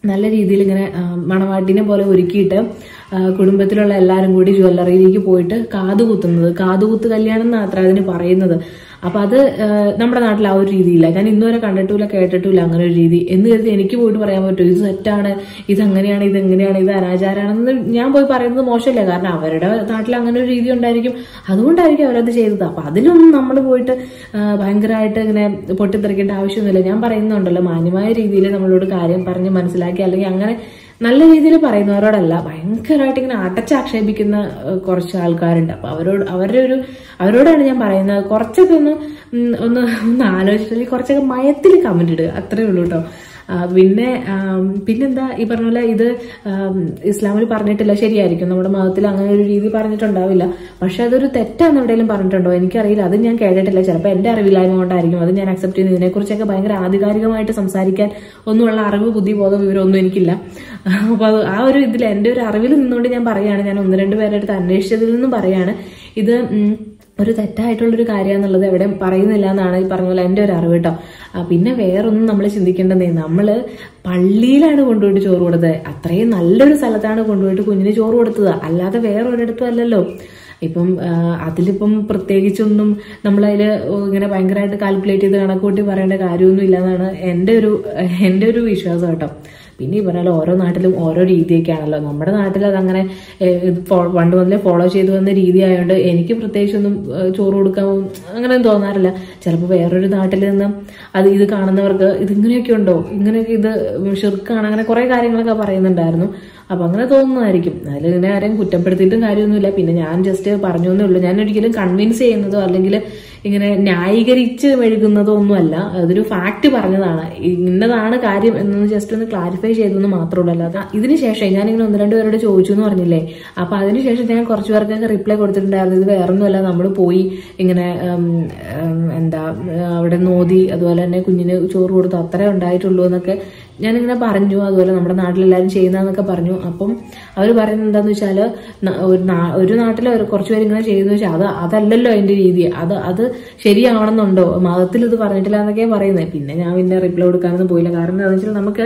നല്ല രീതിയിൽ ഇങ്ങനെ ആ, മണവാട്ടിനെ പോലെ ഒരുക്കിയിട്ട് ആ, കുടുംബത്തിലുള്ള എല്ലാവരും കൂടി ജ്വല്ലറിയിലേക്ക് പോയിട്ട് കാതുകുത്തുന്നത് കാതുകുത്ത് കല്യാണം എന്നാണ് അത്ര അതിന് പറയുന്നത് അപ്പൊ അത് ആ, നമ്മുടെ നാട്ടിൽ ആ ഒരു രീതിയില്ല ഞാൻ ഇന്നുവരെ കണ്ടിട്ടില്ല കേട്ടിട്ടില്ല അങ്ങനെ ഒരു രീതി എന്ന് കരുതി എനിക്ക് പോയിട്ട് പറയാൻ പറ്റും ഇത് തെറ്റാണ് ഇത് അങ്ങനെയാണ് ഇത് എങ്ങനെയാണ് ഇത് അനാചാരാണെന്ന് ഞാൻ പോയി പറയുന്നത് മോശമല്ല കാരണം അവരുടെ നാട്ടിൽ അങ്ങനെ ഒരു രീതി ഉണ്ടായിരിക്കും അതുകൊണ്ടായിരിക്കും അവരത് ചെയ്തത് അപ്പൊ അതിലൊന്നും നമ്മൾ പോയിട്ട് ആ, ഭയങ്കരമായിട്ട് ഇങ്ങനെ പൊട്ടിത്തെറിക്കേണ്ട ആവശ്യമൊന്നുമില്ല ഞാൻ പറയുന്നുണ്ടല്ലോ മാന്യമായ രീതിയിൽ നമ്മളോട് കാര്യം പറഞ്ഞ് മനസ്സിലാക്കി അല്ലെങ്കിൽ അങ്ങനെ നല്ല രീതിയിൽ പറയുന്നവരോടല്ല ഭയങ്കരമായിട്ട് ഇങ്ങനെ അടച്ചാക്ഷേപിക്കുന്ന ഏഹ്, കുറച്ച് ആൾക്കാരുണ്ട് അപ്പൊ അവരോട് അവരുടെ ഒരു അവരോടാണ് ഞാൻ പറയുന്നത് കുറച്ചൊക്കെ ഒന്ന് ഉം, ഒന്ന് ഒന്ന് ആലോചിച്ചിട്ട് കുറച്ചൊക്കെ മയത്തിൽ കമന്റ് ഇടുക അത്രേ ഉള്ളൂ കേട്ടോ ആ, പിന്നെ ആം, പിന്നെന്താ ഈ പറഞ്ഞ പോലെ ഇത് ആം, ഇസ്ലാമിൽ പറഞ്ഞിട്ടില്ല ശരിയായിരിക്കും നമ്മുടെ മതത്തിൽ അങ്ങനെ ഒരു രീതി പറഞ്ഞിട്ടുണ്ടാവില്ല പക്ഷെ അതൊരു തെറ്റാന്ന് എവിടെയെങ്കിലും പറഞ്ഞിട്ടുണ്ടോ എനിക്കറിയില്ല അത് ഞാൻ കേട്ടിട്ടില്ല ചിലപ്പോൾ എന്റെ അറിവില്ലായ്മ കൊണ്ടായിരിക്കും അത് ഞാൻ അക്സെപ്റ്റ് ചെയ്യുന്നത് ഇതിനെക്കുറിച്ചൊക്കെ ഭയങ്കര ആധികാരികമായിട്ട് സംസാരിക്കാൻ ഒന്നുമുള്ള അറിവ് ബുദ്ധി ബോധം വിവരമൊന്നും എനിക്കില്ല അപ്പൊ അത് ആ ഒരു ഇതിൽ എന്റെ ഒരു അറിവിൽ നിന്നുകൊണ്ട് ഞാൻ പറയാണ് ഞാൻ ഒന്ന് രണ്ട് പേരുടെ അടുത്ത് അന്വേഷിച്ചതിൽ നിന്നും പറയാണ് ഇത് ഉം, ഒരു തെറ്റായിട്ടുള്ളൊരു കാര്യമെന്നുള്ളത് എവിടെ പറയുന്നില്ല എന്നാണ് ഈ പറഞ്ഞ പോലെ എൻ്റെ ഒരു അറിവ് കേട്ടോ ആ, പിന്നെ വേറൊന്നും നമ്മൾ ചിന്തിക്കേണ്ടതേ നമ്മള് പള്ളിയിലാണ് കൊണ്ടുപോയിട്ട് ചോറ് കൊടുത്തത് അത്രയും നല്ലൊരു സ്ഥലത്താണ് കൊണ്ടുപോയിട്ട് കുഞ്ഞിന് ചോറ് കൊടുത്തത് അല്ലാതെ വേറെ ഒരിടത്തും അല്ലല്ലോ ഇപ്പം ആ, അതിലിപ്പം പ്രത്യേകിച്ചൊന്നും നമ്മളതിൽ ഇങ്ങനെ ഭയങ്കരമായിട്ട് കാൽക്കുലേറ്റ് ചെയ്ത് കണക്കൂട്ടി പറയേണ്ട കാര്യമൊന്നും ഇല്ലെന്നാണ് എൻ്റെ ഒരു എൻ്റെ ഒരു വിശ്വാസം കേട്ടോ പിന്നെ ഈ പറഞ്ഞാൽ ഓരോ നാട്ടിലും ഓരോ രീതിയൊക്കെയാണല്ലോ നമ്മുടെ നാട്ടിൽ അതങ്ങനെ ഏഹ്, ഇത് ഫോ- പണ്ട് മുതലേ ഫോളോ ചെയ്തു വന്ന രീതി ആയതുകൊണ്ട് എനിക്ക് പ്രത്യേകിച്ചൊന്നും ഏഹ്, ചോറ് കൊടുക്കാൻ അങ്ങനെയൊന്നും തോന്നാറില്ല ചിലപ്പോൾ വേറൊരു നാട്ടിൽ നിന്ന് അത് ഇത് കാണുന്നവർക്ക് ഇതിങ്ങനെയൊക്കെ ഉണ്ടോ ഇങ്ങനെയൊക്കെ ഇത് ഷിർക്കാണ് അങ്ങനെ കുറെ കാര്യങ്ങളൊക്കെ പറയുന്നുണ്ടായിരുന്നു അപ്പൊ അങ്ങനെ തോന്നുന്നതായിരിക്കും അതിൽ ഇങ്ങനെ ആരെയും കുറ്റപ്പെടുത്തിയിട്ടും കാര്യമൊന്നുമില്ല പിന്നെ ഞാൻ ജസ്റ്റ് പറഞ്ഞു എന്നേ ഉള്ളൂ ഞാൻ ഒരിക്കലും കൺവിൻസ് ചെയ്യുന്നതോ അല്ലെങ്കിൽ ഇങ്ങനെ ന്യായീകരിച്ച് മെഴുകുന്നതോ ഒന്നുമല്ല അതൊരു ഫാക്ട് പറഞ്ഞതാണ് ഇന്നതാണ് കാര്യം എന്നൊന്ന് ജസ്റ്റ് ഒന്ന് ക്ലാരിഫൈ ചെയ്തെന്ന് മാത്രമേ ഉള്ളൂ അല്ലാതെ ഇതിന് ശേഷം ഞാനിങ്ങനെ ഒന്ന് രണ്ട് പേരോട് ചോദിച്ചു എന്ന് പറഞ്ഞില്ലേ അപ്പൊ അതിനുശേഷം ഞാൻ കുറച്ച് പേർക്കൊക്കെ റിപ്ലൈ കൊടുത്തിട്ടുണ്ടായിരുന്നു ഇത് വേറൊന്നുമല്ല നമ്മൾ പോയി ഇങ്ങനെ ഉം, ഉം, എന്താ അവിടെ നോതി അതുപോലെ തന്നെ കുഞ്ഞിന് ചോറ് കൊടുത്തു അത്രേ ഉണ്ടായിട്ടുള്ളൂ എന്നൊക്കെ ഞാനിങ്ങനെ പറഞ്ഞു അതുപോലെ നമ്മുടെ നാട്ടിലെല്ലാവരും ചെയ്യുന്നതെന്നൊക്കെ പറഞ്ഞു അപ്പം അവർ പറയുന്നത് എന്താന്ന് വെച്ചാല് ന- ഒരു നാ- ഒരു നാട്ടിൽ കുറച്ച് പേര് ഇങ്ങനെ ചെയ്യുന്നു വെച്ചാൽ അത് അതല്ലല്ലോ അതിന്റെ രീതി അത് അത് ശരിയാവണമെന്നുണ്ടോ മതത്തിൽ ഇത് പറഞ്ഞിട്ടില്ല എന്നൊക്കെയാണ് പറയുന്നത് പിന്നെ ഞാൻ പിന്നെ റിപ്ലൈ കൊടുക്കാനൊന്നും പോയില്ല കാരണം എന്താണെന്ന് വെച്ചാൽ നമുക്ക്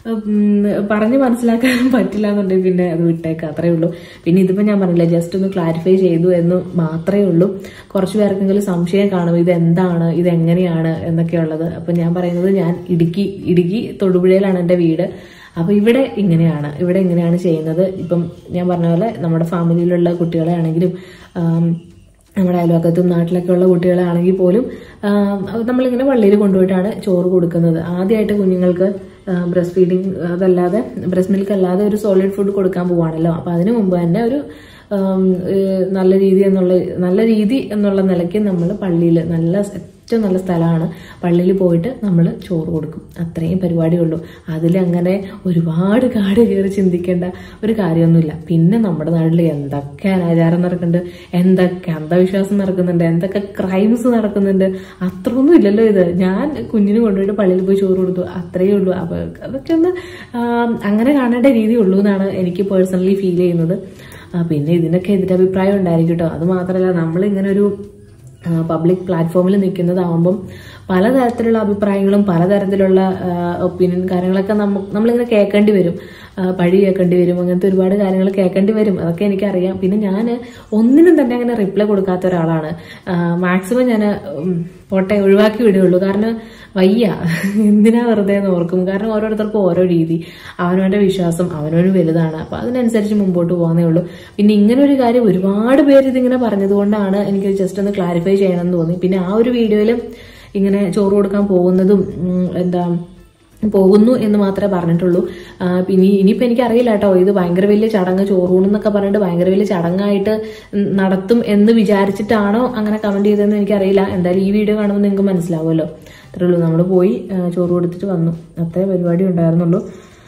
ഉം, പറഞ്ഞ് മനസ്സിലാക്കാൻ പറ്റില്ല എന്നുണ്ടെങ്കിൽ പിന്നെ അത് വിട്ടേക്കാം അത്രേ ഉള്ളൂ പിന്നെ ഇതിപ്പോ ഞാൻ പറഞ്ഞില്ല ജസ്റ്റ് ഒന്ന് ക്ലാരിഫൈ ചെയ്തു എന്ന് മാത്രമേ ഉള്ളൂ കുറച്ച് പേർക്കെങ്കിലും സംശയം കാണും ഇത് എന്താണ് ഇത് എങ്ങനെയാണ് എന്നൊക്കെയുള്ളത് അപ്പൊ ഞാൻ പറയുന്നത് ഞാൻ ഇടുക്കി ഇടുക്കി തൊടുപുഴയിലാണ് എൻ്റെ വീട് അപ്പൊ ഇവിടെ ഇങ്ങനെയാണ് ഇവിടെ ഇങ്ങനെയാണ് ചെയ്യുന്നത് ഇപ്പം ഞാൻ പറഞ്ഞ പോലെ നമ്മുടെ ഫാമിലിയിലുള്ള കുട്ടികളെ ആണെങ്കിലും ആം, നമ്മുടെ അയൽവക്കത്തും നാട്ടിലൊക്കെ ഉള്ള കുട്ടികളാണെങ്കിൽ പോലും ആം, നമ്മളിങ്ങനെ പള്ളിയിൽ കൊണ്ടുപോയിട്ടാണ് ചോറ് കൊടുക്കുന്നത് ആദ്യമായിട്ട് കുഞ്ഞുങ്ങൾക്ക് ബ്രസ്റ്റ് ഫീഡിങ് അതല്ലാതെ ബ്രസ്റ്റ് മിൽക്ക് അല്ലാതെ ഒരു സോളിഡ് ഫുഡ് കൊടുക്കാൻ പോവാണല്ലോ അപ്പൊ അതിനു മുമ്പ് തന്നെ ഒരു ആം, ഏഹ്, നല്ല രീതി എന്നുള്ള നല്ല രീതി എന്നുള്ള നിലയ്ക്ക് നമ്മൾ പള്ളിയിൽ നല്ല ഏറ്റവും നല്ല സ്ഥലമാണ് പള്ളിയിൽ പോയിട്ട് നമ്മൾ ചോറ് കൊടുക്കും അത്രയും പരിപാടിയുള്ളൂ അതിലങ്ങനെ ഒരുപാട് കാട് കയറി ചിന്തിക്കേണ്ട ഒരു കാര്യമൊന്നുമില്ല പിന്നെ നമ്മുടെ നാട്ടിൽ എന്തൊക്കെ അനാചാരം നടക്കുന്നുണ്ട് എന്തൊക്കെ അന്ധവിശ്വാസം നടക്കുന്നുണ്ട് എന്തൊക്കെ ക്രൈംസ് നടക്കുന്നുണ്ട് അത്രയൊന്നും ഇല്ലല്ലോ ഇത് ഞാൻ കുഞ്ഞിന് കൊണ്ടുപോയിട്ട് പള്ളിയിൽ പോയി ചോറ് കൊടുത്തു അത്രയേ ഉള്ളൂ അപ്പൊ അതൊക്കെ ഒന്ന് ആം, അങ്ങനെ കാണേണ്ട രീതി ഉള്ളൂ എന്നാണ് എനിക്ക് പേഴ്സണലി ഫീൽ ചെയ്യുന്നത് ആ, പിന്നെ ഇതിനൊക്കെ എതിരഭിപ്രായം ഉണ്ടായിരിക്കും കേട്ടോ അത് മാത്രമല്ല നമ്മളിങ്ങനെ ഒരു പബ്ലിക് പ്ലാറ്റ്ഫോമിൽ നിൽക്കുന്നതാവുമ്പം പലതരത്തിലുള്ള അഭിപ്രായങ്ങളും പലതരത്തിലുള്ള ഒപ്പീനിയൻ കാര്യങ്ങളൊക്കെ നമ്മ നമ്മളിങ്ങനെ കേൾക്കേണ്ടി വരും ആ, പഴി കേൾക്കേണ്ടി വരും അങ്ങനത്തെ ഒരുപാട് കാര്യങ്ങൾ കേൾക്കേണ്ടി വരും അതൊക്കെ എനിക്കറിയാം പിന്നെ ഞാൻ ഒന്നിനും തന്നെ അങ്ങനെ റിപ്ലൈ കൊടുക്കാത്ത ഒരാളാണ് മാക്സിമം ഞാൻ പോട്ടെ ഒഴിവാക്കി വിടുകയുള്ളൂ കാരണം വയ്യ എന്തിനാ വെറുതെ എന്ന് ഓർക്കും കാരണം ഓരോരുത്തർക്കും ഓരോ രീതി അവനവന്റെ വിശ്വാസം അവനവന് വലുതാണ് അപ്പൊ അതിനനുസരിച്ച് മുമ്പോട്ട് പോകുന്നേ ഉള്ളൂ പിന്നെ ഇങ്ങനെ ഒരു കാര്യം ഒരുപാട് പേര് ഇതിങ്ങനെ പറഞ്ഞതുകൊണ്ടാണ് എനിക്ക് ജസ്റ്റ് ഒന്ന് ക്ലാരിഫൈ ചെയ്യണമെന്ന് തോന്നി പിന്നെ ആ ഒരു വീഡിയോയിൽ ഇങ്ങനെ ചോറ് കൊടുക്കാൻ പോകുന്നതും ഉം, എന്താ പോകുന്നു എന്ന് മാത്രമേ പറഞ്ഞിട്ടുള്ളൂ ആ, പിന്നെ ഇനിയിപ്പോൾ എനിക്കറിയില്ല കേട്ടോ ഇത് ഭയങ്കര വലിയ ചടങ്ങ് ചോറൂണെന്നൊക്കെ പറഞ്ഞിട്ട് ഭയങ്കര വലിയ ചടങ്ങായിട്ട് ഉം, നടത്തും എന്ന് വിചാരിച്ചിട്ടാണോ അങ്ങനെ കമന്റ് ചെയ്തതെന്ന് എനിക്കറിയില്ല എന്തായാലും ഈ വീഡിയോ കാണുമ്പോൾ നിങ്ങൾക്ക് മനസ്സിലാവുമല്ലോ അത്രേ ഉള്ളൂ നമ്മൾ പോയി ആ, ചോറ് കൊടുത്തിട്ട് വന്നു അത്രേ പരിപാടി ഉണ്ടായിരുന്നുള്ളൂ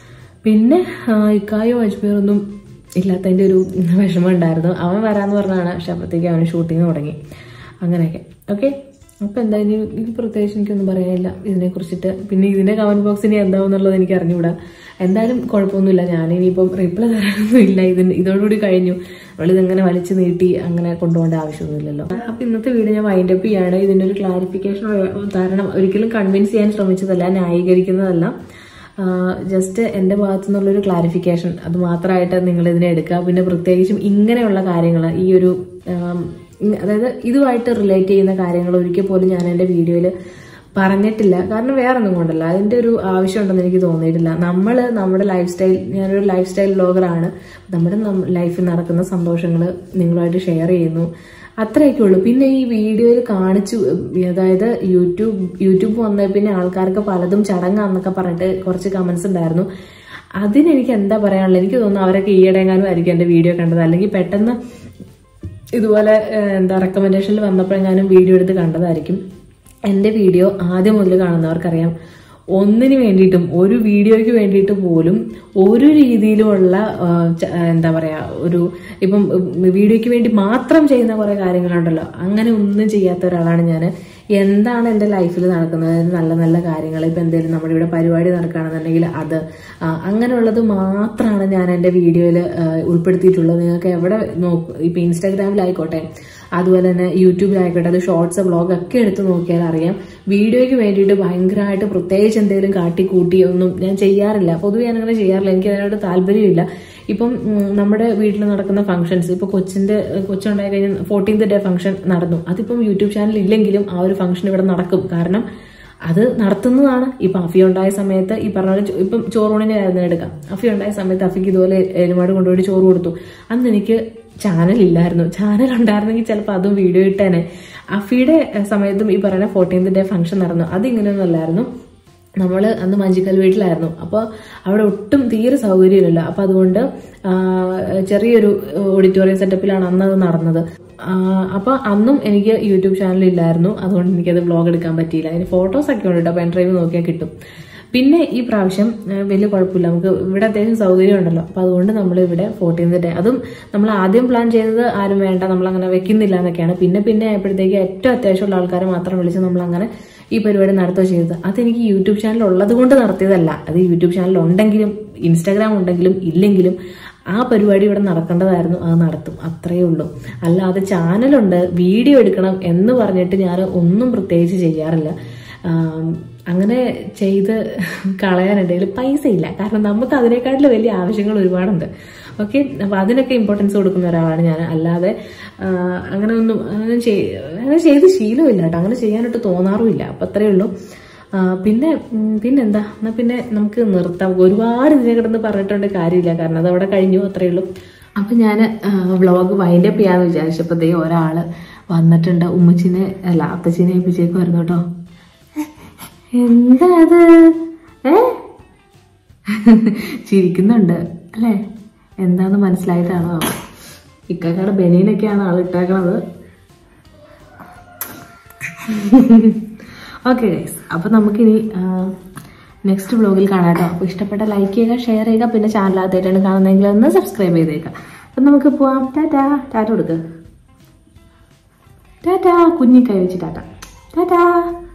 പിന്നെ ആ, ഇക്കായോ അജ്മീറൊന്നും ഇല്ലാത്തതിൻ്റെ ഒരു വിഷമം ഉണ്ടായിരുന്നു അവൻ വരാന്ന് പറഞ്ഞാണ് പക്ഷെ അപ്പോഴത്തേക്ക് അവന് ഷൂട്ടിങ് തുടങ്ങി അങ്ങനെയൊക്കെ ഓക്കെ അപ്പൊ എന്തായാലും എനിക്ക് പ്രത്യേകിച്ച് എനിക്കൊന്നും പറയാനില്ല ഇതിനെ കുറിച്ചിട്ട് പിന്നെ ഇതിന്റെ കമന്റ് ബോക്സ് ഇനി എന്താവുന്നുള്ളത് എനിക്ക് അറിഞ്ഞുകൂടാ എന്തായാലും കുഴപ്പമൊന്നുമില്ല ഞാൻ ഇനിയിപ്പം റിപ്ലൈ തരാനൊന്നും ഇല്ല ഇതിന് ഇതോടുകൂടി കഴിഞ്ഞു നമ്മളിതിങ്ങനെ വലിച്ചു നീട്ടി അങ്ങനെ കൊണ്ടുപോകേണ്ട ആവശ്യമൊന്നുമില്ലല്ലോ അപ്പൊ ഇന്നത്തെ വീഡിയോ ഞാൻ വൈൻഡ് അപ്പ് ചെയ്യാണ് ഇതിന്റെ ഒരു ക്ലാരിഫിക്കേഷൻ തരണം ഒരിക്കലും കൺവിൻസ് ചെയ്യാൻ ശ്രമിച്ചതല്ല ന്യായീകരിക്കുന്നതല്ല ജസ്റ്റ് എൻ്റെ ഭാഗത്തു നിന്നുള്ളൊരു ക്ലാരിഫിക്കേഷൻ അത് മാത്രമായിട്ട് നിങ്ങൾ ഇതിനെ എടുക്കുക പിന്നെ പ്രത്യേകിച്ചും ഇങ്ങനെയുള്ള കാര്യങ്ങൾ ഈ ഒരു ആം, ഇ- അതായത് ഇതുമായിട്ട് റിലേറ്റ് ചെയ്യുന്ന കാര്യങ്ങൾ ഒരിക്കൽ പോലും ഞാൻ എൻ്റെ വീഡിയോയിൽ പറഞ്ഞിട്ടില്ല കാരണം വേറെ ഒന്നും കൊണ്ടല്ല അതിൻ്റെ ഒരു ആവശ്യമുണ്ടെന്ന് എനിക്ക് തോന്നിയിട്ടില്ല നമ്മൾ നമ്മുടെ ലൈഫ് സ്റ്റൈൽ ഞാനൊരു ലൈഫ് സ്റ്റൈൽ ബ്ലോഗറാണ് നമ്മുടെ ലൈഫിൽ നടക്കുന്ന സന്തോഷങ്ങൾ നിങ്ങളുമായിട്ട് ഷെയർ ചെയ്യുന്നു അത്രയൊക്കെ ഉള്ളൂ പിന്നെ ഈ വീഡിയോയിൽ കാണിച്ചു അതായത് യൂട്യൂബ് യൂട്യൂബ് വന്ന പിന്നെ ആൾക്കാർക്ക് പലതും ചടങ്ങാന്നൊക്കെ പറഞ്ഞിട്ട് കുറച്ച് കമന്റ്സ് ഉണ്ടായിരുന്നു അതിനെനിക്ക് എന്താ പറയാനുള്ളത് എനിക്ക് തോന്നുന്നു അവരൊക്കെ ഈയിടെങ്ങാനും ആയിരിക്കും എൻ്റെ വീഡിയോ കണ്ടത് അല്ലെങ്കിൽ പെട്ടെന്ന് ഇതുപോലെ ഏഹ്, എന്താ റെക്കമെൻഡേഷനിൽ വന്നപ്പോഴെങ്ങാനും വീഡിയോ എടുത്ത് കണ്ടതായിരിക്കും എൻ്റെ വീഡിയോ ആദ്യം മുതൽ കാണുന്നവർക്കറിയാം ഒന്നിന് വേണ്ടിയിട്ടും ഒരു വീഡിയോയ്ക്ക് വേണ്ടിയിട്ട് പോലും ഒരു രീതിയിലുമുള്ള ആ, ച- എന്താ പറയാ ഒരു ഇപ്പം ഉം, വീഡിയോയ്ക്ക് വേണ്ടി മാത്രം ചെയ്യുന്ന കുറെ കാര്യങ്ങളുണ്ടല്ലോ അങ്ങനെ ഒന്നും ചെയ്യാത്ത ഒരാളാണ് ഞാൻ എന്താണ് എൻ്റെ ലൈഫിൽ നടക്കുന്നത് അതായത് നല്ല നല്ല കാര്യങ്ങൾ ഇപ്പം എന്തെങ്കിലും നമ്മുടെ ഇവിടെ പരിപാടി നടക്കുകയാണെന്നുണ്ടെങ്കിൽ അത് ആ, അങ്ങനെയുള്ളത് മാത്രമാണ് ഞാൻ എൻ്റെ വീഡിയോയിൽ ഉൾപ്പെടുത്തിയിട്ടുള്ളത് നിങ്ങൾക്ക് എവിടെ നോക്കും ഇപ്പം ഇൻസ്റ്റാഗ്രാമിലായിക്കോട്ടെ അതുപോലെ തന്നെ യൂട്യൂബിലായിക്കോട്ടെ അത് ഷോർട്സ് വ്ളോഗ് ഒക്കെ എടുത്ത് നോക്കിയാൽ അറിയാം വീഡിയോയ്ക്ക് വേണ്ടിയിട്ട് ഭയങ്കരമായിട്ട് പ്രത്യേകിച്ച് എന്തെങ്കിലും കാട്ടി കൂട്ടി ഒന്നും ഞാൻ ചെയ്യാറില്ല പൊതുവെ ഞാൻ അങ്ങനെ ചെയ്യാറില്ല എനിക്ക് അതിനോട് താല്പര്യമില്ല ഇപ്പം ഉം, നമ്മുടെ വീട്ടിൽ നടക്കുന്ന ഫംഗ്ഷൻസ് ഇപ്പൊ കൊച്ചിന്റെ കൊച്ചുണ്ടായി കഴിഞ്ഞാൽ ഫോർട്ടീൻത് ഡേ ഫംഗ്ഷൻ നടന്നു അതിപ്പം യൂട്യൂബ് ചാനൽ ഇല്ലെങ്കിലും ആ ഒരു ഫംഗ്ഷൻ ഇവിടെ നടക്കും കാരണം അത് നടത്തുന്നതാണ് ഇപ്പൊ അഫി ഉണ്ടായ സമയത്ത് ഈ പറഞ്ഞ പോലെ ചോ- ഇപ്പം ചോറൂണിനെ ആയിരുന്നു എടുക്കാം അഫി ഉണ്ടായ സമയത്ത് അഫിക്ക് ഇതുപോലെ എരുമാട് കൊണ്ടുപോയി ചോറ് കൊടുത്തു അന്ന് എനിക്ക് ചാനൽ ഇല്ലായിരുന്നു ചാനൽ ഉണ്ടായിരുന്നെങ്കിൽ ചിലപ്പോൾ അതും വീഡിയോ ഇട്ടേനെ അഫിയുടെ എഹ്, സമയത്തും ഈ പറയുന്ന ഫോർട്ടീൻത് ഡേ ഫംഗ്ഷൻ നടന്നു അത് ഇങ്ങനെയൊന്നും അല്ലായിരുന്നു നമ്മൾ അന്ന് മഞ്ചിക്കൽ വീട്ടിലായിരുന്നു അപ്പോൾ അവിടെ ഒട്ടും തീരെ സൗകര്യമില്ലല്ലോ അപ്പോൾ അതുകൊണ്ട് ആ, ചെറിയൊരു ഓഡിറ്റോറിയം സെറ്റപ്പിലാണ് അന്ന് അത് നടന്നത് അപ്പോൾ അന്നും എനിക്ക് യൂട്യൂബ് ചാനൽ ഇല്ലായിരുന്നു അതുകൊണ്ട് എനിക്കത് വ്ളോഗ് എടുക്കാൻ പറ്റിയില്ല അതിന് ഫോട്ടോസ് ഒക്കെ ഉണ്ട് കേട്ടോ പെൻ ഡ്രൈവ് നോക്കിയാൽ കിട്ടും പിന്നെ ഈ പ്രാവശ്യം ആ, വലിയ കുഴപ്പമില്ല നമുക്ക് ഇവിടെ അത്യാവശ്യം സൗകര്യം ഉണ്ടല്ലോ അപ്പോൾ അതുകൊണ്ട് നമ്മൾ ഇവിടെ ഫോർട്ടീൻത് ഡേ അതും നമ്മൾ ആദ്യം പ്ലാൻ ചെയ്തത് ആരും വേണ്ട നമ്മൾ അങ്ങനെ വെക്കുന്നില്ല എന്നൊക്കെയാണ് പിന്നെ പിന്നെ ആയപ്പോഴത്തേക്ക് ഏറ്റവും അത്യാവശ്യമുള്ള ആൾക്കാരെ മാത്രം വിളിച്ച് നമ്മൾ അങ്ങനെ ഈ പരിപാടി നടത്തുക ചെയ്തത് അതെനിക്ക് യൂട്യൂബ് ചാനൽ ഉള്ളത് കൊണ്ട് നടത്തിയതല്ല അത് യൂട്യൂബ് ചാനൽ ഉണ്ടെങ്കിലും ഇൻസ്റ്റാഗ്രാം ഉണ്ടെങ്കിലും ഇല്ലെങ്കിലും ആ പരിപാടി ഇവിടെ നടക്കേണ്ടതായിരുന്നു അത് നടത്തും അത്രയേ ഉള്ളൂ അല്ലാതെ ചാനലുണ്ട് വീഡിയോ എടുക്കണം എന്ന് പറഞ്ഞിട്ട് ഞാൻ ഒന്നും പ്രത്യേകിച്ച് ചെയ്യാറില്ല ആം, അങ്ങനെ ചെയ്ത് കളയാനുണ്ടെങ്കിൽ പൈസ ഇല്ല കാരണം നമുക്ക് അതിനേക്കാട്ടിലും വലിയ ആവശ്യങ്ങൾ ഒരുപാടുണ്ട് ഓക്കെ അപ്പൊ അതിനൊക്കെ ഇമ്പോർട്ടൻസ് കൊടുക്കുന്ന ഒരാളാണ് ഞാൻ അല്ലാതെ ആ, അങ്ങനെ ഒന്നും അങ്ങനെ ചെയ്- അങ്ങനെ ചെയ്ത് ശീലമില്ല കേട്ടോ അങ്ങനെ ചെയ്യാനായിട്ട് തോന്നാറുമില്ല അപ്പൊ അത്രയേ ഉള്ളൂ ആ, പിന്നെ ഉം, പിന്നെന്താ എന്നാ പിന്നെ നമുക്ക് നിർത്താം ഒരുപാട് ഇതിനെ കിടന്ന് പറഞ്ഞിട്ടുണ്ട് കാര്യമില്ല കാരണം അത് അവിടെ കഴിഞ്ഞു അത്രയേ ഉള്ളൂ അപ്പൊ ഞാൻ വ്ളോഗ് വൈൻഡപ്പ് ചെയ്യാന്ന് വിചാരിച്ചപ്പോ ദേ ഒരാള് വന്നിട്ടുണ്ട് ഉമ്മച്ചിനെ അല്ല അപ്പച്ചിനെ ഏൽപ്പിച്ചേക്ക് വരുന്നു കേട്ടോ എന്താ അത് ഏ ചിരിക്കുന്നുണ്ട് അല്ലേ എന്താന്ന് മനസ്സിലായിട്ടാണോ ഇക്കാക്കയുടെ ബനീനൊക്കെയാണ് ആൾ ഇട്ടേക്കണത് ഓക്കെ ഗൈസ് അപ്പൊ നമുക്കിനി നെക്സ്റ്റ് വ്ലോഗിൽ കാണാം കേട്ടോ അപ്പോൾ ഇഷ്ടപ്പെട്ട ലൈക്ക് ചെയ്യുക ഷെയർ ചെയ്യുക പിന്നെ ചാനലാകത്തായിട്ടാണ് കാണുന്നതെങ്കിൽ ഒന്ന് സബ്സ്ക്രൈബ് ചെയ്തേക്കുക അപ്പം നമുക്ക് പോവാം ടാറ്റാ ടാറ്റ കൊടുക്കുക ടാറ്റാ കുഞ്ഞിക്കൈ വെച്ച് ടാറ്റ ടാറ്റാ